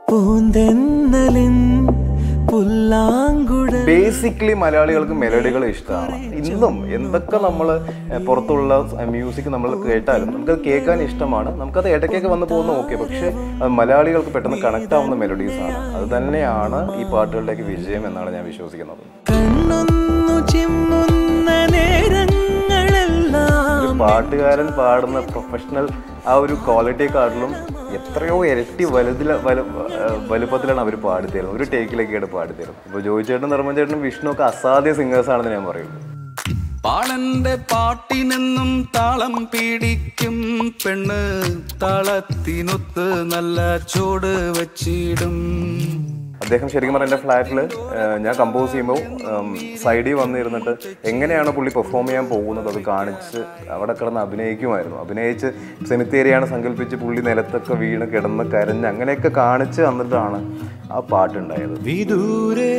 പൂന്തെന്നലിൻ പുല്ലാങ്കുഴൽ basically മലയാളികൾക്ക് മെലഡികൾ ഇഷ്ടമാണ് ഇന്നും എന്തൊക്കെ നമ്മൾ പുറത്തുള്ള മ്യൂസിക് നമ്മൾ കേട്ടാലും നമുക്കത് കേൾക്കാൻ ഇഷ്ടമാണ് നമുക്കത് ഇടയ്ക്കൊക്കെ വന്ന് പോകുന്ന ഓക്കെ പക്ഷേ അത് മലയാളികൾക്ക് പെട്ടെന്ന് കണക്ട് ആവുന്ന മെലഡീസ് ആണ് അത് തന്നെയാണ് ഈ പാട്ടുകളുടെയൊക്കെ വിജയം എന്നാണ് ഞാൻ വിശ്വസിക്കുന്നത് കണ്ണൊന്നു ചിമ്മുന്ന നേരങ്ങളെല്ലാം ഒരു പാട്ടുകാരൻ പാടുന്ന പ്രൊഫഷണൽ ആ ഒരു ക്വാളിറ്റിയെക്കാട്ടിലും എത്രയോ ഇരട്ടി വലുതില വലു വലുപ്പത്തിലാണ് അവർ പാടിത്തരുന്നത് ഒരു ടേക്കിലൊക്കെയാണ് പാടിത്തരുന്നത് ഇപ്പോൾ ജോയി ചേട്ടനും ധർമ്മൻ ചേട്ടനും വിഷ്ണു ഒക്കെ അസാധ്യ സിംഗേഴ്സ് ആണെന്ന് ഞാൻ പറയുന്നത് പാളന്റെ പാട്ടിനെന്നും താളം പിടിക്കും പെണ്ണ് താളത്തിനൊത്ത് നല്ല ചൂട് വച്ചിടും അദ്ദേഹം ശരിക്കും പറഞ്ഞാൽ എൻ്റെ ഫ്ലാറ്റിൽ ഞാൻ കമ്പോസ് ചെയ്യുമ്പോൾ സൈഡിൽ വന്നിരുന്നിട്ട് എങ്ങനെയാണ് പുള്ളി പെർഫോം ചെയ്യാൻ പോകുന്നത് അത് കാണിച്ച് അവിടെ കിടന്ന് അഭിനയിക്കുമായിരുന്നു അഭിനയിച്ച് സെമിത്തേരിയാണ് സങ്കല്പിച്ച് പുള്ളി നിലത്തൊക്കെ വീണ് കിടന്ന് കരഞ്ഞ് അങ്ങനെയൊക്കെ കാണിച്ച് തന്നിട്ടാണ് ആ പാട്ടുണ്ടായത് വിദൂരേ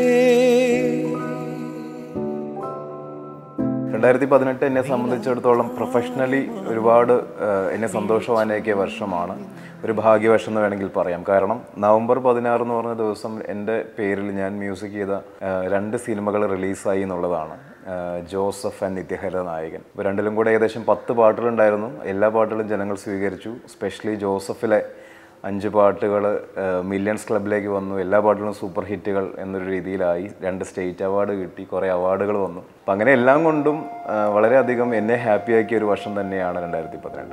രണ്ടായിരത്തി പതിനെട്ട് എന്നെ സംബന്ധിച്ചിടത്തോളം പ്രൊഫഷണലി ഒരുപാട് ഏഹ്, എന്നെ സന്തോഷവാനാക്കിയ വർഷമാണ് ഒരു ഭാഗ്യവർഷം എന്ന് വേണമെങ്കിൽ പറയാം കാരണം നവംബർ പതിനാറ് എന്ന് പറഞ്ഞ ദിവസം എൻ്റെ പേരിൽ ഞാൻ മ്യൂസിക് ചെയ്ത ഏഹ്, രണ്ട് സിനിമകൾ റിലീസായി എന്നുള്ളതാണ് ഏഹ്, ജോസഫ് ആൻഡ് നിത്യഹര നായകൻ ഇപ്പോൾ രണ്ടിലും കൂടെ ഏകദേശം പത്ത് പാട്ടുകളുണ്ടായിരുന്നു എല്ലാ പാട്ടുകളും ജനങ്ങൾ സ്വീകരിച്ചു സ്പെഷ്യലി ജോസഫിലെ അഞ്ച് പാട്ടുകൾ മില്യൺസ് ക്ലബിലേക്ക് വന്നു എല്ലാ പാട്ടുകളും സൂപ്പർ ഹിറ്റുകൾ എന്നൊരു രീതിയിലായി രണ്ട് സ്റ്റേറ്റ് അവാർഡ് കിട്ടി കുറേ അവാർഡുകൾ വന്നു അപ്പം അങ്ങനെ എല്ലാം കൊണ്ടും ആ, വളരെയധികം എന്നെ ഹാപ്പിയാക്കിയ ഒരു വർഷം തന്നെയാണ് രണ്ടായിരത്തി പതിനെട്ട്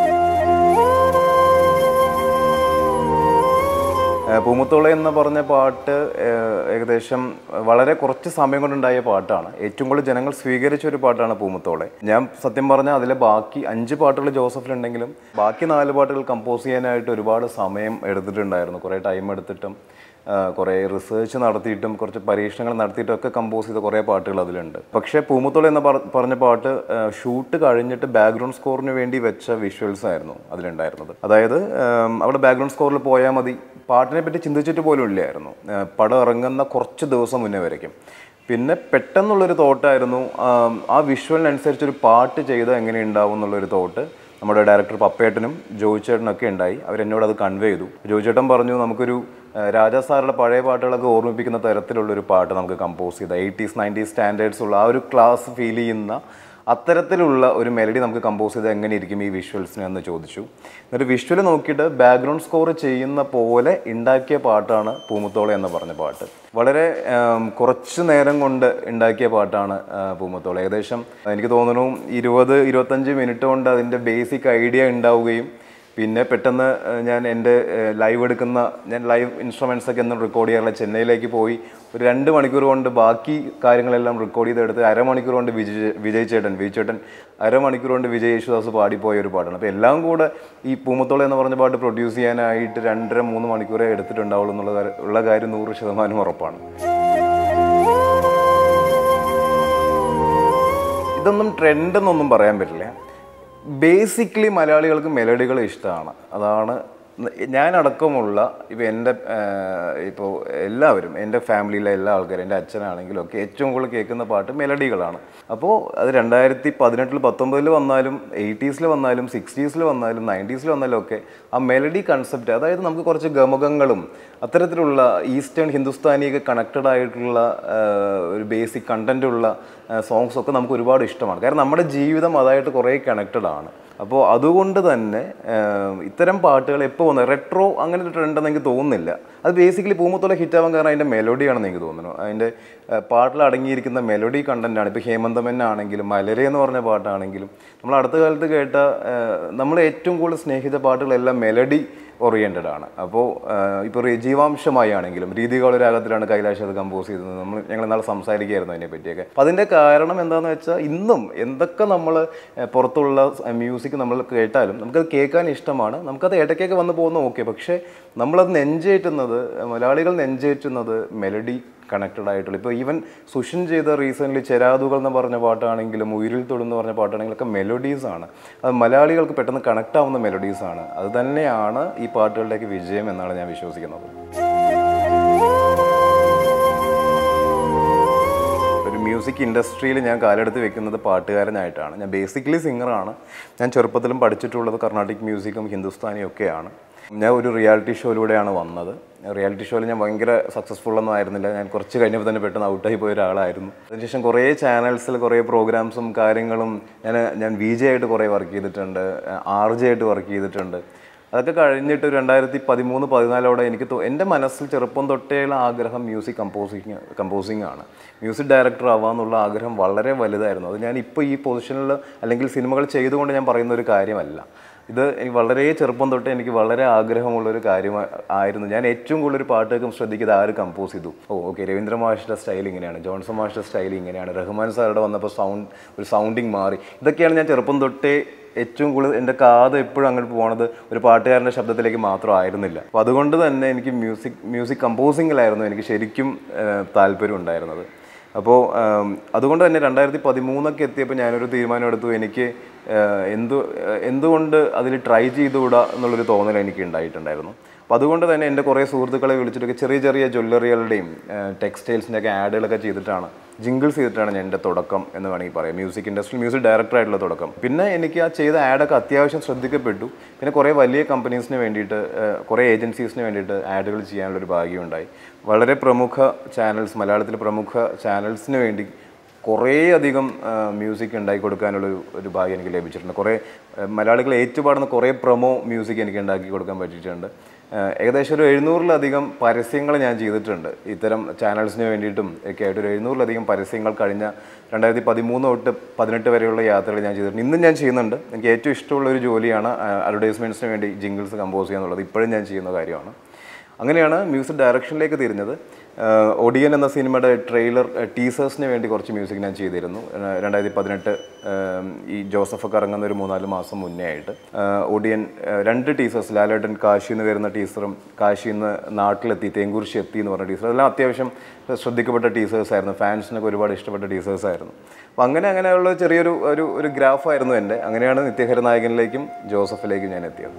പൂമുത്തോള എന്ന് പറഞ്ഞ പാട്ട് ഏഹ്, ഏകദേശം വളരെ കുറച്ച് സമയം കൊണ്ടുണ്ടായ പാട്ടാണ് ഏറ്റവും കൂടുതൽ ജനങ്ങൾ സ്വീകരിച്ച ഒരു പാട്ടാണ് പൂമുത്തോളെ ഞാൻ സത്യം പറഞ്ഞാൽ അതിലെ ബാക്കി അഞ്ച് പാട്ടുകൾ ജോസഫിലുണ്ടെങ്കിലും ബാക്കി നാല് പാട്ടുകൾ കമ്പോസ് ചെയ്യാനായിട്ട് ഒരുപാട് സമയം എടുത്തിട്ടുണ്ടായിരുന്നു കുറേ ടൈം എടുത്തിട്ടും ആ, കുറേ റിസർച്ച് നടത്തിയിട്ടും കുറച്ച് പരീക്ഷണങ്ങൾ നടത്തിയിട്ടും ഒക്കെ കമ്പോസ് ചെയ്ത കുറേ പാട്ടുകൾ അതിലുണ്ട് പക്ഷേ പൂമുത്തോള എന്ന് പറ- പറഞ്ഞ പാട്ട് ഷൂട്ട് കഴിഞ്ഞിട്ട് ബാക്ക്ഗ്രൗണ്ട് സ്കോറിന് വേണ്ടി വെച്ച വിഷ്വൽസ് ആയിരുന്നു അതിലുണ്ടായിരുന്നത് അതായത് ഉം, അവിടെ ബാക്ക്ഗ്രൗണ്ട് സ്കോറിൽ പോയാൽ മതി പാട്ടിനെ പറ്റി ചിന്തിച്ചിട്ട് പോലും ഇല്ലായിരുന്നു ആ, പടം ഇറങ്ങുന്ന കുറച്ച് ദിവസം മുന്നേ വരയ്ക്കും പിന്നെ പെട്ടെന്നുള്ളൊരു തോട്ടായിരുന്നു ആം, ആ വിഷ്വലിനനുസരിച്ചൊരു പാട്ട് ചെയ്താൽ എങ്ങനെ ഉണ്ടാവും എന്നുള്ളൊരു തോട്ട് നമ്മുടെ ഡയറക്ടർ പപ്പേട്ടനും ജോയിച്ചേട്ടനൊക്കെ ഉണ്ടായി അവരെന്നോട് അത് കൺവേ ചെയ്തു ജോയിച്ചേട്ടൻ പറഞ്ഞു നമുക്കൊരു ആ, രാജാ സാറുടെ പഴയ പാട്ടുകളൊക്കെ ഓർമ്മിപ്പിക്കുന്ന തരത്തിലുള്ളൊരു പാട്ട് നമുക്ക് കമ്പോസ് ചെയ്ത എയ്റ്റീസ് നയൻറ്റീസ് സ്റ്റാൻഡേർഡ്സ് ഉള്ള ആ ഒരു ക്ലാസ് ഫീൽ ചെയ്യുന്ന അത്തരത്തിലുള്ള ഒരു മെലഡി നമുക്ക് കമ്പോസ് ചെയ്താൽ എങ്ങനെ ഇരിക്കും ഈ വിഷ്വൽസിന് എന്ന് ചോദിച്ചു എന്നിട്ട് വിഷ്വൽ നോക്കിയിട്ട് ബാക്ക്ഗ്രൗണ്ട് സ്കോർ ചെയ്യുന്ന പോലെ ഉണ്ടാക്കിയ പാട്ടാണ് പൂമുത്തോള എന്ന് പറഞ്ഞ പാട്ട് വളരെ ആം, കുറച്ച് നേരം കൊണ്ട് ഉണ്ടാക്കിയ പാട്ടാണ് ആ, പൂമുത്തോള ഏകദേശം എനിക്ക് തോന്നുന്നു ഇരുപത് ഇരുപത്തഞ്ച് മിനിറ്റ് കൊണ്ട് അതിൻ്റെ ബേസിക് ഐഡിയ ഉണ്ടാവുകയും പിന്നെ പെട്ടെന്ന് ഏഹ്, ഞാൻ എൻ്റെ ലൈവ് എടുക്കുന്ന ഞാൻ ലൈവ് ഇൻസ്ട്രുമെൻസ് ഒക്കെ ഒന്നും റെക്കോർഡ് ചെയ്യാറില്ല ചെന്നൈയിലേക്ക് പോയി ഒരു രണ്ട് മണിക്കൂർ കൊണ്ട് ബാക്കി കാര്യങ്ങളെല്ലാം റെക്കോർഡ് ചെയ്തെടുത്ത് അരമണിക്കൂർ കൊണ്ട് വിജയ് വിജയ് ചേട്ടൻ വിജയ് ചേട്ടൻ അരമണിക്കൂർ കൊണ്ട് വിജയ് യേശുദാസ് പാടിപ്പോയ ഒരു പാട്ടാണ് അപ്പോൾ എല്ലാം കൂടെ ഈ പൂമുത്തോള എന്ന് പറഞ്ഞ പാട്ട് പ്രൊഡ്യൂസ് ചെയ്യാനായിട്ട് രണ്ടര മൂന്ന് മണിക്കൂറേ എടുത്തിട്ടുണ്ടാവുള്ളൂ എന്നുള്ള കാര്യം- ഉള്ള കാര്യം നൂറ് ശതമാനം ഉറപ്പാണ് ഇതൊന്നും ട്രെൻഡ് എന്നൊന്നും പറയാൻ പറ്റില്ല ബേസിക്കലി മലയാളികൾക്ക് മെലഡികൾ ഇഷ്ടമാണ് അതാണ് ഞാനടക്കമുള്ള ഇപ്പോൾ എൻ്റെ ഇപ്പോൾ എല്ലാവരും എൻ്റെ ഫാമിലിയിലെ എല്ലാ ആൾക്കാരും എൻ്റെ അച്ഛനാണെങ്കിലും ഒക്കെ ഏറ്റവും കൂടുതൽ കേൾക്കുന്ന പാട്ട് മെലഡികളാണ് അപ്പോൾ അത് രണ്ടായിരത്തി പതിനെട്ടിൽ പത്തൊമ്പതിൽ വന്നാലും എയ്റ്റീസിൽ വന്നാലും സിക്സ്റ്റീസിൽ വന്നാലും നയൻറ്റീസിൽ വന്നാലും ഒക്കെ ആ മെലഡി കൺസെപ്റ്റ് അതായത് നമുക്ക് കുറച്ച് ഗമകങ്ങളും അത്തരത്തിലുള്ള ഈസ്റ്റേൺ ഹിന്ദുസ്ഥാനിയൊക്കെ കണക്റ്റഡ് ആയിട്ടുള്ള ആ, ഒരു ബേസിക് കണ്ടൻ്റ് ഉള്ള സോങ്സ് ഒക്കെ നമുക്ക് ഒരുപാട് ഇഷ്ടമാണ് കാരണം നമ്മുടെ ജീവിതം അതായിട്ട് കുറേ കണക്റ്റഡ് ആണ് അപ്പോൾ അതുകൊണ്ട് തന്നെ ആ, ഇത്തരം പാട്ടുകൾ എപ്പോൾ വന്നത് റെട്രോ അങ്ങനെ ഒരു ട്രെൻഡ് എന്ന് എനിക്ക് തോന്നുന്നില്ല അത് ബേസിക്കലി പൂമുത്തോളം ഹിറ്റാവാൻ കാരണം അതിൻ്റെ മെലോഡിയാണെന്ന് എനിക്ക് തോന്നുന്നു അതിൻ്റെ ആ, പാട്ടിൽ അടങ്ങിയിരിക്കുന്ന മെലോഡി കണ്ടൻ്റാണ് ഇപ്പോൾ ഹേമന്തമൻ ആണെങ്കിലും മലരെ എന്ന് പറഞ്ഞ പാട്ടാണെങ്കിലും നമ്മൾ അടുത്ത കാലത്ത് കേട്ട ആ, നമ്മൾ ഏറ്റവും കൂടുതൽ സ്നേഹിത പാട്ടുകളെല്ലാം മെലഡി ഓറിയൻറ്റഡ് ആണ് അപ്പോൾ ഇപ്പോൾ ജീവാംശമായി ആണെങ്കിലും രീതികളുടെ രാഗത്തിലാണ് കൈലാഷ് അത് കമ്പോസ് ചെയ്തത് നമ്മൾ ഞങ്ങൾ നാളെ സംസാരിക്കുകയായിരുന്നു അതിനെ പറ്റിയൊക്കെ അപ്പോൾ അതിൻ്റെ കാരണം എന്താണെന്ന് വെച്ചാൽ ഇന്നും എന്തൊക്കെ നമ്മൾ പുറത്തുള്ള മ്യൂസിക് നമ്മൾ കേട്ടാലും നമുക്കത് കേൾക്കാൻ ഇഷ്ടമാണ് നമുക്കത് ഇടയ്ക്കൊക്കെ വന്ന് പോകുന്ന ഓക്കെ പക്ഷേ നമ്മളത് നെഞ്ചേറ്റുന്നത് മലയാളികൾ നെഞ്ചേറ്റുന്നത് മെലഡി കണക്റ്റഡ് ആയിട്ടുള്ള ഇപ്പോൾ ഈവൻ സുഷിൻ ചെയ്ത റീസെൻ്റ്ലി ചെരാതുകൾ എന്ന് പറഞ്ഞ പാട്ടാണെങ്കിലും ഉയിരിൽ തൊടുന്ന് പറഞ്ഞ പാട്ടാണെങ്കിലും ഒക്കെ മെലഡീസ് ആണ് അത് മലയാളികൾക്ക് പെട്ടെന്ന് കണക്റ്റ് ആവുന്ന മെലഡീസ് ആണ് അത് തന്നെയാണ് ഈ പാട്ടുകളുടെയൊക്കെ വിജയം എന്നാണ് ഞാൻ വിശ്വസിക്കുന്നത് ഒരു മ്യൂസിക് ഇൻഡസ്ട്രിയിൽ ഞാൻ കാലെടുത്ത് വെക്കുന്നത് പാട്ടുകാരനായിട്ടാണ് ഞാൻ ബേസിക്കലി സിംഗറാണ് ഞാൻ ചെറുപ്പത്തിലും പഠിച്ചിട്ടുള്ളത് കർണാട്ടിക് മ്യൂസിക്കും ഹിന്ദുസ്ഥാനിയും ഒക്കെയാണ് ഞാൻ ഒരു റിയാലിറ്റി ഷോയിലൂടെയാണ് വന്നത് റിയാലിറ്റി ഷോയിൽ ഞാൻ ഭയങ്കര സക്സസ്ഫുൾ ഒന്നും ആയിരുന്നില്ല ഞാൻ കുറച്ച് കഴിഞ്ഞപ്പോൾ തന്നെ പെട്ടെന്ന് ഔട്ടായി പോയ ഒരാളായിരുന്നു അതിനുശേഷം കുറേ ചാനൽസിൽ കുറേ പ്രോഗ്രാംസും കാര്യങ്ങളും ഞാൻ ഞാൻ വി ജെ ആയിട്ട് കുറേ വർക്ക് ചെയ്തിട്ടുണ്ട് ആർ ജെ ആയിട്ട് വർക്ക് ചെയ്തിട്ടുണ്ട് അതൊക്കെ കഴിഞ്ഞിട്ട് രണ്ടായിരത്തി പതിമൂന്ന് പതിനാലോടെ എനിക്ക് തോ- എൻ്റെ മനസ്സിൽ ചെറുപ്പം തൊട്ടേയുള്ള ആഗ്രഹം മ്യൂസിക് കമ്പോസിങ് കമ്പോസിങ് ആണ് മ്യൂസിക് ഡയറക്ടർ ആവാന്നുള്ള ആഗ്രഹം വളരെ വലുതായിരുന്നു അത് ഞാൻ ഇപ്പോൾ ഈ പൊസിഷനിൽ അല്ലെങ്കിൽ സിനിമകൾ ചെയ്തുകൊണ്ട് ഞാൻ പറയുന്ന ഒരു കാര്യമല്ല ഇത് എനിക്ക് വളരെ ചെറുപ്പം തൊട്ട് എനിക്ക് വളരെ ആഗ്രഹമുള്ളൊരു കാര്യം ആയിരുന്നു ഞാൻ ഏറ്റവും കൂടുതൽ ഒരു പാട്ടൊക്കെ ശ്രദ്ധിക്കുന്നത് ആര് കമ്പോസ് ചെയ്തു ഓ ഓക്കെ രവീന്ദ്ര മാഷിൻ്റെ സ്റ്റൈൽ ഇങ്ങനെയാണ് ജോൺസൺ മാഷിൻ്റെ സ്റ്റൈൽ ഇങ്ങനെയാണ് റഹ്മാൻ സാറുടെ വന്നപ്പോൾ സൗണ്ട് ഒരു സൗണ്ടിങ് മാറി ഇതൊക്കെയാണ് ഞാൻ ചെറുപ്പം തൊട്ടേ ഏറ്റവും കൂടുതൽ എൻ്റെ കാത് എപ്പോഴും അങ്ങോട്ട് പോണത് ഒരു പാട്ടുകാരൻ്റെ ശബ്ദത്തിലേക്ക് മാത്രമായിരുന്നില്ല അപ്പോൾ അതുകൊണ്ട് തന്നെ എനിക്ക് മ്യൂസിക് മ്യൂസിക് കമ്പോസിങ്ങിലായിരുന്നു എനിക്ക് ശരിക്കും ഏഹ്, താല്പര്യം ഉണ്ടായിരുന്നത് അപ്പോൾ ആം, അതുകൊണ്ട് തന്നെ രണ്ടായിരത്തി പതിമൂന്നൊക്കെ എത്തിയപ്പോൾ ഞാനൊരു തീരുമാനം എടുത്തു എനിക്ക് ഏഹ്, എന്തു ഏഹ്, എന്തുകൊണ്ട് അതിൽ ട്രൈ ചെയ്തുകൂടാ എന്നുള്ളൊരു തോന്നൽ എനിക്ക് ഉണ്ടായിട്ടുണ്ടായിരുന്നു അപ്പോൾ അതുകൊണ്ട് തന്നെ എൻ്റെ കുറേ സുഹൃത്തുക്കളെ വിളിച്ചിട്ടൊക്കെ ചെറിയ ചെറിയ ജ്വല്ലറികളുടെയും ടെക്സ്റ്റൈൽസിൻ്റെ ഒക്കെ ആഡുകളൊക്കെ ചെയ്തിട്ടാണ് ജിങ്കിൾസ് ചെയ്തിട്ടാണ് ഞാൻ എൻ്റെ തുടക്കം എന്ന് വേണമെങ്കിൽ പറയാം മ്യൂസിക് ഇൻഡസ്ട്രി മ്യൂസിക് ഡയറക്ടറായിട്ടുള്ള തുടക്കം പിന്നെ എനിക്ക് ആ ചെയ്ത ആഡൊക്കെ അത്യാവശ്യം ശ്രദ്ധിക്കപ്പെട്ടു പിന്നെ കുറേ വലിയ കമ്പനീസിന് വേണ്ടിയിട്ട് ഏഹ്, കുറേ ഏജൻസീസിന് വേണ്ടിയിട്ട് ആഡുകൾ ചെയ്യാനുള്ളൊരു ഭാഗ്യമുണ്ടായി വളരെ പ്രമുഖ ചാനൽസ് മലയാളത്തിലെ പ്രമുഖ ചാനൽസിന് വേണ്ടി കുറേ അധികം മ്യൂസിക് ഉണ്ടാക്കി കൊടുക്കാനുള്ള ഒരു ഒരു ഭാഗ്യം എനിക്ക് ലഭിച്ചിട്ടുണ്ട് കുറേ ആ, മലയാളികൾ ഏറ്റുപാടുന്ന കുറേ പ്രൊമോ മ്യൂസിക് എനിക്ക് ഉണ്ടാക്കി കൊടുക്കാൻ പറ്റിയിട്ടുണ്ട് ആ, ഏകദേശം ഒരു എഴുന്നൂറിലധികം പരസ്യങ്ങൾ ഞാൻ ചെയ്തിട്ടുണ്ട് ഇത്തരം ചാനൽസിന് വേണ്ടിയിട്ടും ഒക്കെ ആയിട്ട് ഒരു എഴുന്നൂറിലധികം പരസ്യങ്ങൾ കഴിഞ്ഞ രണ്ടായിരത്തി പതിമൂന്ന് തൊട്ട് പതിനെട്ട് വരെയുള്ള യാത്രകൾ ഞാൻ ചെയ്തിട്ടുണ്ട് ഇന്നും ഞാൻ ചെയ്യുന്നുണ്ട് എനിക്ക് ഏറ്റവും ഇഷ്ടമുള്ള ഒരു ജോലിയാണ് അഡ്വർടൈസ്മെൻറ്റ്സിന് വേണ്ടി ജിങ്കിൾസ് കമ്പോസ് ചെയ്യുക എന്നുള്ളത് ഇപ്പോഴും ഞാൻ ചെയ്യുന്ന കാര്യമാണ് അങ്ങനെയാണ് മ്യൂസിക് ഡയറക്ഷനിലേക്ക് തിരിഞ്ഞത് ആഹ് ഒടിയൻ എന്ന സിനിമയുടെ ട്രെയിലർ ടീസേഴ്സിന് വേണ്ടി കുറച്ച് മ്യൂസിക് ഞാൻ ചെയ്തിരുന്നു ആഹ് രണ്ടായിരത്തി പതിനെട്ട് ആഹ് ഈ ജോസഫൊക്കെ ഇറങ്ങുന്ന ഒരു മൂന്നാല് മാസം മുന്നേ ആയിട്ട് ആഹ് ഒടിയൻ ആഹ് രണ്ട് ടീസേഴ്സ് ലാലേട്ടൻ കാശിയിൽ നിന്ന് വരുന്ന ടീസറും കാശിയിൽ നിന്ന് നാട്ടിലെത്തി തേങ്കുറിശി എത്തി എന്ന് പറഞ്ഞ ടീസർ അതെല്ലാം അത്യാവശ്യം ശ്രദ്ധിക്കപ്പെട്ട ടീസേഴ്സ് ആയിരുന്നു ഫാൻസിനൊക്കെ ഒരുപാട് ഇഷ്ടപ്പെട്ട ടീസേഴ്സ് ആയിരുന്നു അപ്പോൾ അങ്ങനെ അങ്ങനെയുള്ള ചെറിയൊരു ഒരു ഒരു ഗ്രാഫായിരുന്നു എൻ്റെ അങ്ങനെയാണ് നിത്യഹര നായകനിലേക്കും ജോസഫിലേക്കും ഞാൻ എത്തിയത്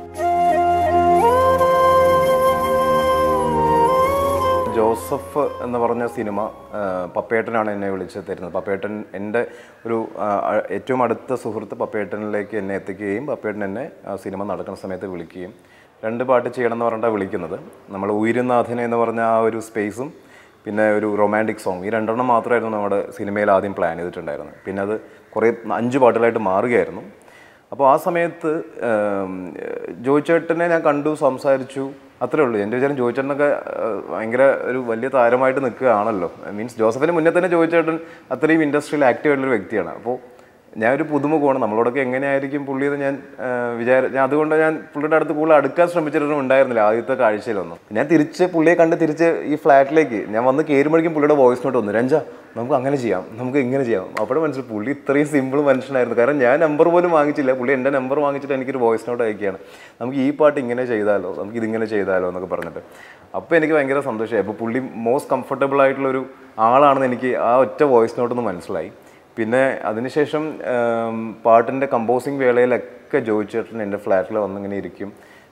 ജോസഫ് എന്ന് പറഞ്ഞ സിനിമ ആ, പപ്പേട്ടനാണ് എന്നെ വിളിച്ച് തരുന്നത് പപ്പേട്ടൻ എൻ്റെ ഒരു ആ, അ- ഏറ്റവും അടുത്ത സുഹൃത്ത് പപ്പേട്ടനിലേക്ക് എന്നെ എത്തിക്കുകയും പപ്പേട്ടൻ എന്നെ ആ സിനിമ നടക്കുന്ന സമയത്ത് വിളിക്കുകയും രണ്ട് പാട്ട് ചെയ്യണം എന്ന് പറഞ്ഞിട്ടാണ് വിളിക്കുന്നത് നമ്മൾ ഉയരുന്നാഥന എന്ന് പറഞ്ഞ ആ ഒരു സ്പേസും പിന്നെ ഒരു റൊമാൻറ്റിക് സോങ് ഈ രണ്ടെണ്ണം മാത്രമായിരുന്നു നമ്മുടെ സിനിമയിൽ ആദ്യം പ്ലാൻ ചെയ്തിട്ടുണ്ടായിരുന്നത് പിന്നെ അത് കുറേ അഞ്ച് പാട്ടുകളായിട്ട് മാറുകയായിരുന്നു അപ്പോൾ ആ സമയത്ത് ഉം, ജോയി ചേട്ടനെ ഞാൻ കണ്ടു സംസാരിച്ചു അത്രേ ഉള്ളൂ എൻ്റെ വിചാരം ജോയി ചേട്ടനൊക്കെ ഏഹ്, ഭയങ്കര ഒരു വലിയ താരമായിട്ട് നിൽക്കുകയാണല്ലോ മീൻസ് ജോസഫിന് മുന്നേ തന്നെ ജോയി ചേട്ടൻ അത്രയും ഇൻഡസ്ട്രിയിൽ ആക്റ്റീവ് ആയിട്ടുള്ളൊരു വ്യക്തിയാണ് അപ്പോൾ ഞാനൊരു പുതുമുഖമാണ് നമ്മളോടൊക്കെ എങ്ങനെയായിരിക്കും പുള്ളി എന്ന് ഞാൻ ഏഹ്, വിചാര ഞാൻ അതുകൊണ്ട് ഞാൻ പുള്ളിയുടെ അടുത്ത് കൂടുതൽ അടുക്കാൻ ശ്രമിച്ചിട്ടൊന്നും ഉണ്ടായിരുന്നില്ല ആദ്യത്തെ കാഴ്ചയിലൊന്നും ഞാൻ തിരിച്ച് പുള്ളിയെ കണ്ട് തിരിച്ച് ഈ ഫ്ലാറ്റിലേക്ക് ഞാൻ വന്ന് കയറുമ്പോഴേക്കും പുള്ളിയുടെ വോയിസ് നോട്ട് വന്നു രഞ്ജ നമുക്ക് അങ്ങനെ ചെയ്യാം നമുക്ക് ഇങ്ങനെ ചെയ്യാം അപ്പോഴും മനസ്സിലായി പുള്ളി ഇത്രയും സിമ്പിൾ മനുഷ്യനായിരുന്നു കാരണം ഞാൻ നമ്പർ പോലും വാങ്ങിച്ചില്ല പുള്ളി എൻ്റെ നമ്പർ വാങ്ങിച്ചിട്ട് എനിക്കൊരു വോയിസ് നോട്ട് അയക്കുകയാണ് നമുക്ക് ഈ പാട്ട് ഇങ്ങനെ ചെയ്താലോ നമുക്ക് ഇതിങ്ങനെ ചെയ്താലോ എന്നൊക്കെ പറഞ്ഞിട്ട് അപ്പോൾ എനിക്ക് ഭയങ്കര സന്തോഷമായി അപ്പോൾ പുള്ളി മോസ്റ്റ് കംഫർട്ടബിൾ ആയിട്ടുള്ള ഒരു ആളാണെന്ന് എനിക്ക് ആ ഒറ്റ വോയിസ് നോട്ട് ഒന്ന് മനസ്സിലായി പിന്നെ അതിനുശേഷം ഉം, പാട്ടിൻ്റെ കമ്പോസിങ് വേളയിലൊക്കെ ജോയി ചേട്ടൻ എൻ്റെ ഫ്ലാറ്റിൽ വന്നിങ്ങനെ ഇരിക്കും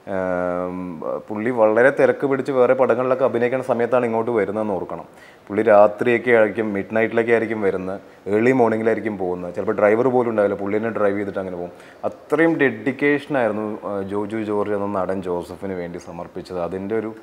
ഉം, പുള്ളി വളരെ തിരക്ക് പിടിച്ച് വേറെ പടങ്ങളിലൊക്കെ അഭിനയിക്കുന്ന സമയത്താണ് ഇങ്ങോട്ട് വരുന്നതെന്ന് ഓർക്കണം പുള്ളി രാത്രിയൊക്കെ ആയിരിക്കും മിഡ് നൈറ്റിലൊക്കെ ആയിരിക്കും വരുന്നത് ഏർലി മോർണിംഗിലായിരിക്കും പോകുന്നത് ചിലപ്പോൾ ഡ്രൈവർ പോലും ഉണ്ടാവില്ല പുള്ളിനെ ഡ്രൈവ് ചെയ്തിട്ട് അങ്ങനെ പോകും അത്രയും ഡെഡിക്കേഷനായിരുന്നു ജോജു ജോർജ് എന്ന നടൻ ജോസഫിന് വേണ്ടി സമർപ്പിച്ചത് അതിൻ്റെ ഒരു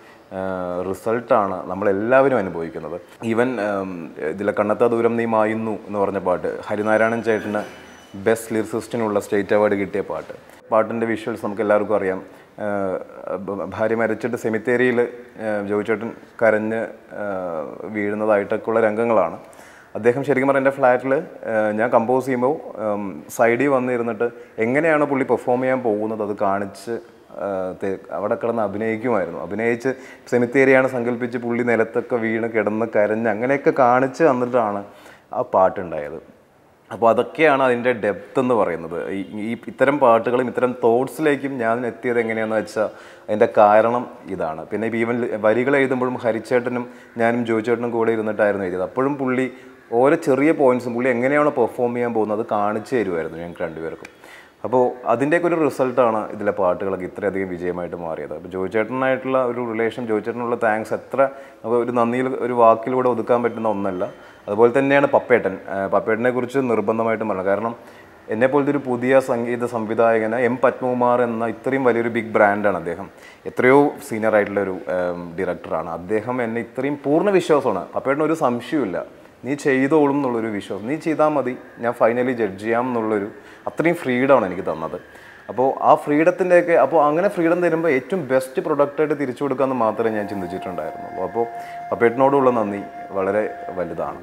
റിസൾട്ടാണ് നമ്മളെല്ലാവരും അനുഭവിക്കുന്നത് ഈവൻ ഇതിലെ കണ്ണത്ത ദൂരം നീ മായുന്നു എന്ന് പറഞ്ഞ പാട്ട് ഹരിനാരായണൻ ചേട്ടന് ബെസ്റ്റ് ലിറിസിസ്റ്റിനുള്ള സ്റ്റേറ്റ് അവാർഡ് കിട്ടിയ പാട്ട് പാട്ടിൻ്റെ വിഷ്വൽസ് നമുക്ക് എല്ലാവർക്കും അറിയാം ആഹ് ബ- ഭാര്യ മരിച്ചിട്ട് സെമിത്തേരിയിൽ ജോയിച്ചേട്ടൻ കരഞ്ഞ് ആഹ് വീഴുന്നതായിട്ടൊക്കെയുള്ള രംഗങ്ങളാണ് അദ്ദേഹം ശരിക്കും പറഞ്ഞാൽ എൻ്റെ ഫ്ലാറ്റിൽ ഞാൻ കമ്പോസ് ചെയ്യുമ്പോൾ സൈഡിൽ വന്നിരുന്നിട്ട് എങ്ങനെയാണ് പുള്ളി പെർഫോം ചെയ്യാൻ പോകുന്നത് അത് കാണിച്ച് ആഹ് തെ- അവിടെ കിടന്ന് അഭിനയിക്കുമായിരുന്നു അഭിനയിച്ച് സെമിത്തേരിയാണ് സങ്കല്പിച്ച് പുള്ളി നിലത്തൊക്കെ വീണ് കിടന്ന് കരഞ്ഞ് അങ്ങനെയൊക്കെ കാണിച്ച് തന്നിട്ടാണ് ആ പാട്ടുണ്ടായത് അപ്പോൾ അതൊക്കെയാണ് അതിൻ്റെ ഡെപ്ത് എന്ന് പറയുന്നത് ഈ ഈ ഇത്തരം പാട്ടുകളും ഇത്തരം തോട്ട്സിലേക്കും ഞാൻ എത്തിയത് എങ്ങനെയാണെന്ന് വെച്ചാൽ അതിൻ്റെ കാരണം ഇതാണ് പിന്നെ ഇപ്പോൾ ഈവൻ വരികൾ എഴുതുമ്പോഴും ഹരിച്ചേട്ടനും ഞാനും ജോയിച്ചേട്ടനും കൂടെ ഇരുന്നിട്ടായിരുന്നു എഴുതിയത് അപ്പോഴും പുള്ളി ഓരോ ചെറിയ പോയിന്റ്സും പുള്ളി എങ്ങനെയാണോ പെർഫോം ചെയ്യാൻ പോകുന്നത് അത് കാണിച്ചു തരുമായിരുന്നു ഞങ്ങൾക്ക് രണ്ടുപേർക്കും അപ്പോൾ അതിൻ്റെയൊക്കെ ഒരു റിസൾട്ടാണ് ഇതിലെ പാട്ടുകളൊക്കെ ഇത്രയധികം വിജയമായിട്ട് മാറിയത് അപ്പോൾ ജോയിച്ചേട്ടനായിട്ടുള്ള ഒരു റിലേഷൻ ജോയിച്ചേട്ടനുള്ള താങ്ക്സ് എത്ര നമുക്ക് ഒരു നന്ദിയിൽ ഒരു വാക്കിലൂടെ ഒതുക്കാൻ പറ്റുന്ന ഒന്നല്ല അതുപോലെ തന്നെയാണ് പപ്പേട്ടൻ ആ, പപ്പേട്ടനെ കുറിച്ച് നിർബന്ധമായിട്ടും പറയണം കാരണം എന്നെ പോലത്തെ ഒരു പുതിയ സംഗീത സംവിധായകന് എം പത്മകുമാർ എന്ന ഇത്രയും വലിയൊരു ബിഗ് ബ്രാൻഡാണ് അദ്ദേഹം എത്രയോ സീനിയർ ആയിട്ടുള്ള ഒരു ഡയറക്ടറാണ് അദ്ദേഹം എന്നെ ഇത്രയും പൂർണ്ണ വിശ്വാസമാണ് പപ്പേട്ടന് ഒരു സംശയമില്ല നീ ചെയ്തോളും എന്നുള്ളൊരു വിശ്വാസം നീ ചെയ്താൽ മതി ഞാൻ ഫൈനലി ജഡ്ജ് ചെയ്യാം എന്നുള്ളൊരു അത്രയും ഫ്രീഡമാണ് എനിക്ക് തന്നത് അപ്പോൾ ആ ഫ്രീഡത്തിൻ്റെയൊക്കെ അപ്പോൾ അങ്ങനെ ഫ്രീഡം തരുമ്പോൾ ഏറ്റവും ബെസ്റ്റ് പ്രൊഡക്റ്റായിട്ട് തിരിച്ചു കൊടുക്കാമെന്ന് മാത്രമേ ഞാൻ ചിന്തിച്ചിട്ടുണ്ടായിരുന്നുള്ളൂ അപ്പോൾ പപ്പേട്ടനോടുള്ള നന്ദി വളരെ വലുതാണ്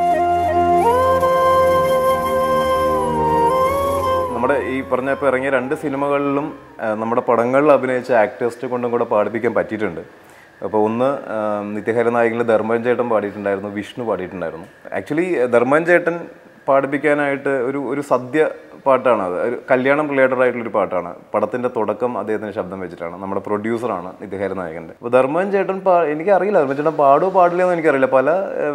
നമ്മുടെ ഈ പറഞ്ഞ ഇപ്പോൾ ഇറങ്ങിയ രണ്ട് സിനിമകളിലും ആ, നമ്മുടെ പടങ്ങളിൽ അഭിനയിച്ച ആക്ടേഴ്സ് കൊണ്ടും കൂടെ പാടിപ്പിക്കാൻ പറ്റിയിട്ടുണ്ട് അപ്പോൾ ഒന്ന് ആ, നിത്യഹര നായകനിൽ ധർമ്മൻ ചേട്ടൻ പാടിയിട്ടുണ്ടായിരുന്നു വിഷ്ണു പാടിയിട്ടുണ്ടായിരുന്നു ആക്ച്വലി ധർമ്മൻ ചേട്ടൻ പാടിപ്പിക്കാനായിട്ട് ഒരു ഒരു സദ്യ പാട്ടാണ് അത് ഒരു കല്യാണം റിലേറ്റഡ് ആയിട്ടുള്ളൊരു പാട്ടാണ് പടത്തിൻ്റെ തുടക്കം അദ്ദേഹത്തിന് ശബ്ദം വെച്ചിട്ടാണ് നമ്മുടെ പ്രൊഡ്യൂസറാണ് നിത്യഹര നായകൻ്റെ അപ്പോൾ ധർമ്മൻ ചേട്ടൻ പാ എനിക്കറിയില്ല ധർമ്മൻ ചേട്ടൻ പാടുമോ പാടില്ല എന്ന് എനിക്കറിയില്ല പല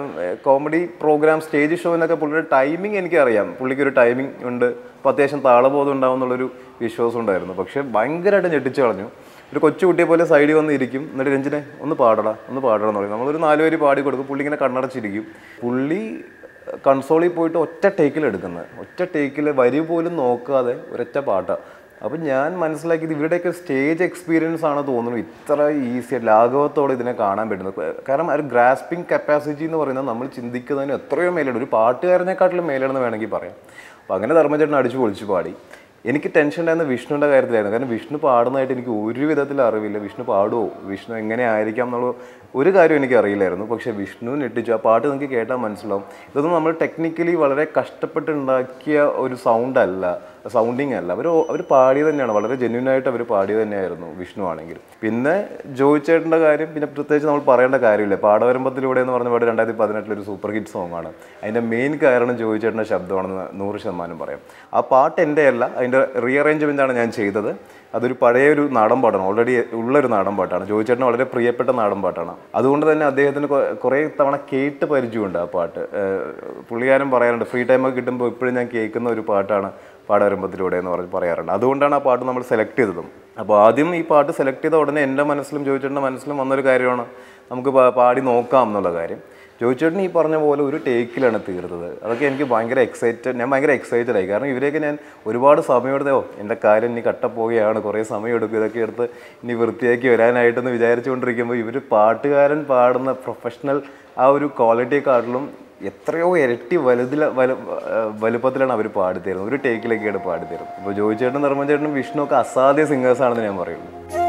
കോമഡി പ്രോഗ്രാം സ്റ്റേജ് ഷോയിനൊക്കെ പുള്ളിയുടെ ടൈമിംഗ് എനിക്കറിയാം പുള്ളിക്ക് ഒരു ടൈമിംഗ് ഉണ്ട് അപ്പോൾ അത്യാവശ്യം താളബോധം ഉണ്ടാവും എന്നുള്ളൊരു വിശ്വാസം ഉണ്ടായിരുന്നു പക്ഷേ ഭയങ്കരമായിട്ട് ഞെട്ടിച്ചു കളഞ്ഞു ഒരു കൊച്ചു കുട്ടിയെ പോലെ സൈഡിൽ വന്ന് ഇരിക്കും എന്നിട്ട് രഞ്ജിനെ ഒന്ന് പാടടാ ഒന്ന് പാടടാ എന്ന് പറയും നമ്മളൊരു നാല് പേര് പാടി കൊടുക്കും പുള്ളി ഇങ്ങനെ കണ്ണടച്ചിരിക്കും പുള്ളി കൺസോളിൽ പോയിട്ട് ഒറ്റ ടേക്കിൽ എടുക്കുന്നത് ഒറ്റ ടേക്കിൽ വരി പോലും നോക്കാതെ ഒരൊറ്റ പാട്ടാണ് അപ്പം ഞാൻ മനസ്സിലാക്കിയത് ഇവരുടെയൊക്കെ സ്റ്റേജ് എക്സ്പീരിയൻസ് ആണ് തോന്നുന്നു ഇത്ര ഈസി ലാഘവത്തോടെ ഇതിനെ കാണാൻ പറ്റുന്നത് കാരണം ആ ഒരു ഗ്രാസ്പിംഗ് കപ്പാസിറ്റി എന്ന് പറയുന്നത് നമ്മൾ ചിന്തിക്കുന്നതിന് എത്രയോ മേലാണ് ഒരു പാട്ടുകാരനെക്കാട്ടിലും മേലാണെന്ന് വേണമെങ്കിൽ പറയാം അപ്പോൾ അങ്ങനെ ധർമ്മചേട്ടൻ അടിച്ചു പൊളിച്ച് പാടി എനിക്ക് ടെൻഷൻ ഉണ്ടായിരുന്ന വിഷ്ണുവിൻ്റെ കാര്യത്തിലായിരുന്നു കാരണം വിഷ്ണു പാടുന്നതായിട്ട് എനിക്ക് ഒരു വിധത്തിൽ അറിവില്ല വിഷ്ണു പാടുമോ വിഷ്ണു എങ്ങനെ ആയിരിക്കാം എന്നുള്ള ഒരു കാര്യം എനിക്ക് അറിയില്ലായിരുന്നു പക്ഷേ വിഷ്ണു ഞെട്ടിച്ചു ആ പാട്ട് നിങ്ങൾക്ക് കേട്ടാൽ മനസ്സിലാവും ഇതൊന്നും നമ്മൾ ടെക്നിക്കലി വളരെ കഷ്ടപ്പെട്ടുണ്ടാക്കിയ ഒരു സൗണ്ട് അല്ല സൗണ്ടിങ് അല്ല അവർ അവർ പാടിയത് തന്നെയാണ് വളരെ ജെന്യൂൻ ആയിട്ട് അവർ പാടിയത് തന്നെയായിരുന്നു വിഷ്ണു ആണെങ്കിൽ പിന്നെ ജോയിച്ചേട്ടൻ്റെ കാര്യം പിന്നെ പ്രത്യേകിച്ച് നമ്മൾ പറയേണ്ട കാര്യമില്ല പാടവരമ്പത്തിലൂടെ എന്ന് പറഞ്ഞ പാട് രണ്ടായിരത്തി പതിനെട്ടിൽ ഒരു സൂപ്പർ ഹിറ്റ് സോങ് ആണ് അതിൻ്റെ മെയിൻ കാരണം ജോയിച്ചേട്ടൻ്റെ ശബ്ദമാണെന്ന് നൂറ് ശതമാനം പറയാം ആ പാട്ട് എൻ്റെ അല്ല അതിൻ്റെ റീഅറേഞ്ച്മെൻ്റ് ആണ് ഞാൻ ചെയ്തത് അതൊരു പഴയ ഒരു നാടൻ പാട്ടാണ് ഓൾറെഡി ഉള്ളൊരു നാടൻ പാട്ടാണ് ജോയിച്ചേട്ടന് വളരെ പ്രിയപ്പെട്ട നാടൻ പാട്ടാണ് അതുകൊണ്ട് തന്നെ അദ്ദേഹത്തിന് കൊ- കുറേ തവണ കേട്ട് പരിചയമുണ്ട് ആ പാട്ട് ഏഹ് പുള്ളിക്കാരൻ പറയാറുണ്ട് ഫ്രീ ടൈമൊക്കെ കിട്ടുമ്പോൾ ഇപ്പോഴും ഞാൻ കേൾക്കുന്ന ഒരു പാട്ടാണ് പാടവരമ്പത്തിലൂടെ എന്ന് പറഞ്ഞ് പറയാറുണ്ട് അതുകൊണ്ടാണ് ആ പാട്ട് നമ്മൾ സെലക്ട് ചെയ്തതും അപ്പോൾ ആദ്യം ഈ പാട്ട് സെലക്ട് ചെയ്ത ഉടനെ എൻ്റെ മനസ്സിലും ജോയിച്ചേട്ടൻ്റെ മനസ്സിലും വന്നൊരു കാര്യമാണ് നമുക്ക് പാ- പാടി നോക്കാം എന്നുള്ള കാര്യം ജോയിച്ചേട്ടൻ ഈ പറഞ്ഞ പോലെ ഒരു ടേക്കിലാണ് തീർത്തത് അതൊക്കെ എനിക്ക് ഭയങ്കര എക്സൈറ്റഡ് ഞാൻ ഭയങ്കര എക്സൈറ്റഡ് ആയി കാരണം ഇവരെയൊക്കെ ഞാൻ ഒരുപാട് സമയമെടുത്തോ എൻ്റെ കാര്യം ഇനി കട്ടപ്പോവുകയാണ് കുറേ സമയം എടുക്കും ഇതൊക്കെ എടുത്ത് ഇനി വൃത്തിയാക്കി വരാനായിട്ടെന്ന് വിചാരിച്ചുകൊണ്ടിരിക്കുമ്പോൾ ഇവർ പാട്ടുകാരൻ പാടുന്ന പ്രൊഫഷണൽ ആ ഒരു ക്വാളിറ്റിയെക്കാട്ടിലും എത്രയോ ഇരട്ടി വലുതില വലു വലുപ്പത്തിലാണ് അവർ പാടിത്തരുന്നത് ഒരു ടേക്കിലൊക്കെയാണ് പാടിത്തരുന്നത് അപ്പോൾ ജോയിച്ചേട്ടനും ധർമ്മചേട്ടനും വിഷ്ണു ഒക്കെ അസാധ്യ സിംഗേഴ്സാണെന്ന് ഞാൻ പറയുള്ളൂ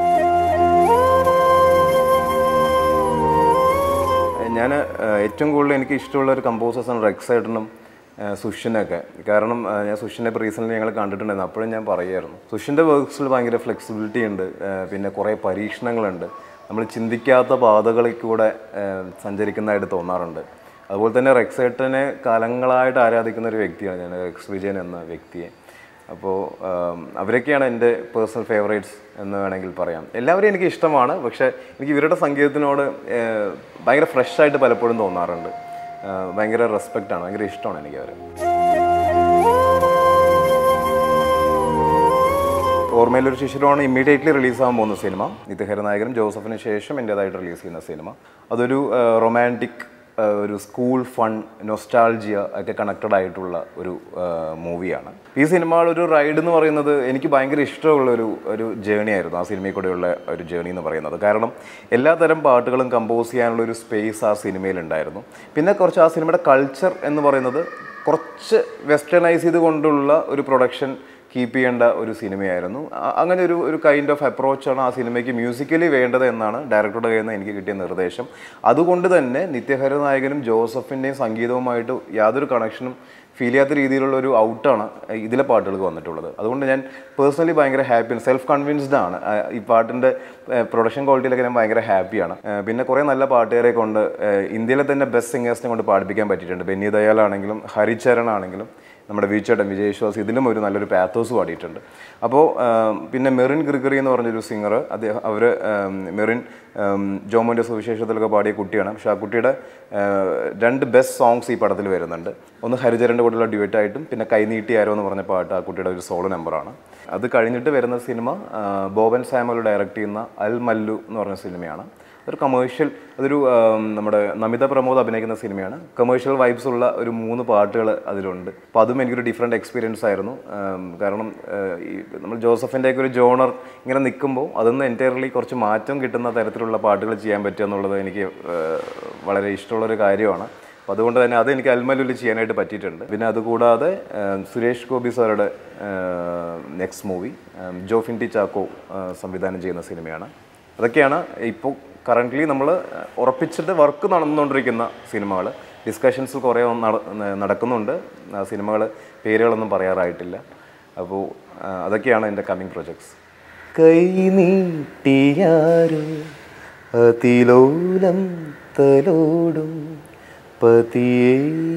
ഞാൻ ഏറ്റവും കൂടുതൽ എനിക്ക് ഇഷ്ടമുള്ള ഒരു കമ്പോസേഴ്സാണ് റെക്സൈട്ടനും സുഷിനൊക്കെ കാരണം ആ, ഞാൻ സുഷിനെ ഇപ്പോൾ റീസെൻ്റ് ഞങ്ങൾ കണ്ടിട്ടുണ്ടായിരുന്നു അപ്പോഴും ഞാൻ പറയുമായിരുന്നു സുഷിൻ്റെ വർക്ക്സിൽ ഭയങ്കര ഫ്ലെക്സിബിലിറ്റി ഉണ്ട് ആ, പിന്നെ കുറേ പരീക്ഷണങ്ങളുണ്ട് നമ്മൾ ചിന്തിക്കാത്ത പാതകളിൽ കൂടെ ആ, സഞ്ചരിക്കുന്നതായിട്ട് തോന്നാറുണ്ട് അതുപോലെ തന്നെ റെക്സൈട്ടനെ കാലങ്ങളായിട്ട് ആരാധിക്കുന്ന ഒരു വ്യക്തിയാണ് ഞാൻ എക്സ് വിജയൻ എന്ന വ്യക്തിയെ അപ്പോൾ അവരൊക്കെയാണ് എൻ്റെ പേഴ്സണൽ ഫേവറേറ്റ്സ് എന്ന് വേണമെങ്കിൽ പറയാം എല്ലാവരെയും എനിക്ക് ഇഷ്ടമാണ് പക്ഷേ എനിക്ക് ഇവരുടെ സംഗീതത്തിനോട് ഏഹ്, ഭയങ്കര ഫ്രഷ് ആയിട്ട് പലപ്പോഴും തോന്നാറുണ്ട് ഏഹ്, ഭയങ്കര റെസ്പെക്റ്റ് ആണ് ഭയങ്കര ഇഷ്ടമാണ് എനിക്ക് അവരെ ഓർമ്മയിലൊരു ശിശുരമാണ് ഇമ്മീഡിയറ്റ്ലി റിലീസാകാൻ പോകുന്ന സിനിമ നിത്യഹര നായകനും ജോസഫിന് ശേഷം എൻ്റേതായിട്ട് റിലീസ് ചെയ്യുന്ന സിനിമ അതൊരു റൊമാൻറ്റിക് ഒരു സ്കൂൾ ഫൺ നൊസ്റ്റാൾജിയ ഒക്കെ കണക്റ്റഡ് ആയിട്ടുള്ള ഒരു മൂവിയാണ് ഈ സിനിമയുടെ ഒരു റൈഡ് എന്ന് പറയുന്നത് എനിക്ക് ഭയങ്കര ഇഷ്ടമുള്ള ഒരു ഒരു ജേണി ആയിരുന്നു ആ സിനിമയിൽ കൂടെയുള്ള ഒരു ജേണി എന്ന് പറയുന്നത് കാരണം എല്ലാതരം പാട്ടുകളും കമ്പോസ് ചെയ്യാനുള്ള ഒരു സ്പേസ് ആ സിനിമയിലുണ്ടായിരുന്നു പിന്നെ കുറച്ച് ആ സിനിമയുടെ കൾച്ചർ എന്ന് പറയുന്നത് കുറച്ച് വെസ്റ്റേണൈസ് ചെയ്തുകൊണ്ടുള്ള ഒരു പ്രൊഡക്ഷൻ കീപ്പ് ചെയ്യേണ്ട ഒരു സിനിമയായിരുന്നു അ- അങ്ങനെ ഒരു ഒരു കൈൻഡ് ഓഫ് അപ്രോച്ചാണ് ആ സിനിമയ്ക്ക് മ്യൂസിക്കലി വേണ്ടത് എന്നാണ് ഡയറക്ടറുടെ കയ്യിൽ നിന്ന് എനിക്ക് കിട്ടിയ നിർദ്ദേശം അതുകൊണ്ട് തന്നെ നിത്യഹര നായകനും ജോസഫിൻ്റെയും സംഗീതവുമായിട്ട് യാതൊരു കണക്ഷനും ഫീൽ ചെയ്യാത്ത രീതിയിലുള്ള ഒരു ഔട്ടാണ് ഇതിലെ പാട്ടുകൾക്ക് വന്നിട്ടുള്ളത് അതുകൊണ്ട് ഞാൻ പേഴ്സണലി ഭയങ്കര ഹാപ്പിയാണ് സെൽഫ് കൺവിൻസ്ഡ് ആണ് ആ, ഈ പാട്ടിൻ്റെ പ്രൊഡക്ഷൻ ക്വാളിറ്റിയിലൊക്കെ ഞാൻ ഭയങ്കര ഹാപ്പിയാണ് ആ, പിന്നെ കുറേ നല്ല പാട്ടുകാരെ കൊണ്ട് ആ, ഇന്ത്യയിലെ തന്നെ ബെസ്റ്റ് സിംഗേഴ്സിനെ കൊണ്ട് പാടിപ്പിക്കാൻ പറ്റിയിട്ടുണ്ട് ബെന്നി ദയാലാണെങ്കിലും ഹരിചരൺ ആണെങ്കിലും നമ്മുടെ വീച്ചേട്ടൻ വിജയശ്വാസ് ഇതിലും ഒരു നല്ലൊരു പാത്തോസ് പാടിയിട്ടുണ്ട് അപ്പോൾ പിന്നെ മെറിൻ ഗ്രിഗറി എന്ന് പറഞ്ഞൊരു സിംഗർ അദ്ദേഹം അവർ മെറിൻ ഉം, ജോമോൻ്റെ സുവിശേഷത്തിലൊക്കെ പാടിയ കുട്ടിയാണ് പക്ഷേ ആ കുട്ടിയുടെ ആ, രണ്ട് ബെസ്റ്റ് സോങ്സ് ഈ പടത്തിൽ വരുന്നുണ്ട് ഒന്ന് ഹരിചരൻ്റെ കൂടെയുള്ള ഡ്യുവറ്റ് ആയിട്ടും പിന്നെ കൈനീട്ടി ആരോ എന്ന് പറഞ്ഞ പാട്ട് ആ കുട്ടിയുടെ ഒരു സോളോ നമ്പറാണ് അത് കഴിഞ്ഞിട്ട് വരുന്ന സിനിമ ആ, ബോബൻ സാമുൽ ഡയറക്റ്റ് ചെയ്യുന്ന അൽ മല്ലു എന്ന് പറഞ്ഞ സിനിമയാണ് ഒരു കമേഴ്ഷ്യൽ അതൊരു ആം, നമ്മുടെ നമിത പ്രമോദ് അഭിനയിക്കുന്ന സിനിമയാണ് കമേഴ്ഷ്യൽ വൈബ്സ് ഉള്ള ഒരു മൂന്ന് പാട്ടുകൾ അതിലുണ്ട് അപ്പോൾ അതും എനിക്കൊരു ഡിഫറെൻറ്റ് എക്സ്പീരിയൻസ് ആയിരുന്നു ആം, കാരണം ആ, ഈ നമ്മൾ ജോസഫിൻ്റെയൊക്കെ ഒരു ജോണർ ഇങ്ങനെ നിൽക്കുമ്പോൾ അതൊന്ന് എൻറ്റയർലി കുറച്ച് മാറ്റം കിട്ടുന്ന തരത്തിലുള്ള പാട്ടുകൾ ചെയ്യാൻ പറ്റുക എന്നുള്ളത് എനിക്ക് ആ, വളരെ ഇഷ്ടമുള്ളൊരു കാര്യമാണ് അപ്പോൾ അതുകൊണ്ട് തന്നെ അത് എനിക്ക് അൽമലുല് ചെയ്യാനായിട്ട് പറ്റിയിട്ടുണ്ട് പിന്നെ അതുകൂടാതെ ആ, സുരേഷ് ഗോപി സാറുടെ next movie Jofin T Chacko ആ, സംവിധാനം ചെയ്യുന്ന സിനിമയാണ് അതൊക്കെയാണ് ഇപ്പോൾ കറൻ്റ്ലി നമ്മൾ ഉറപ്പിച്ചിട്ട് വർക്ക് നടന്നുകൊണ്ടിരിക്കുന്ന സിനിമകൾ ഡിസ്കഷൻസ് കുറേ നട- നടക്കുന്നുണ്ട് ആ സിനിമകൾ പേരുകളൊന്നും പറയാറായിട്ടില്ല അപ്പോൾ ആ, അതൊക്കെയാണ് എൻ്റെ കമ്മിങ് പ്രൊജക്ട്സ് കൈ നീട്ടിയാരോ അതിലോലം തലോടും പതിയേ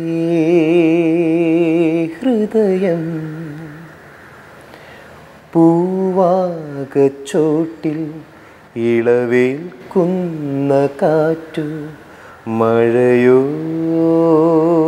ഹൃദയം പൂവാകച്ചോട്ടിൽ ഇളവേൽക്കുന്ന കാറ്റു മഴയോ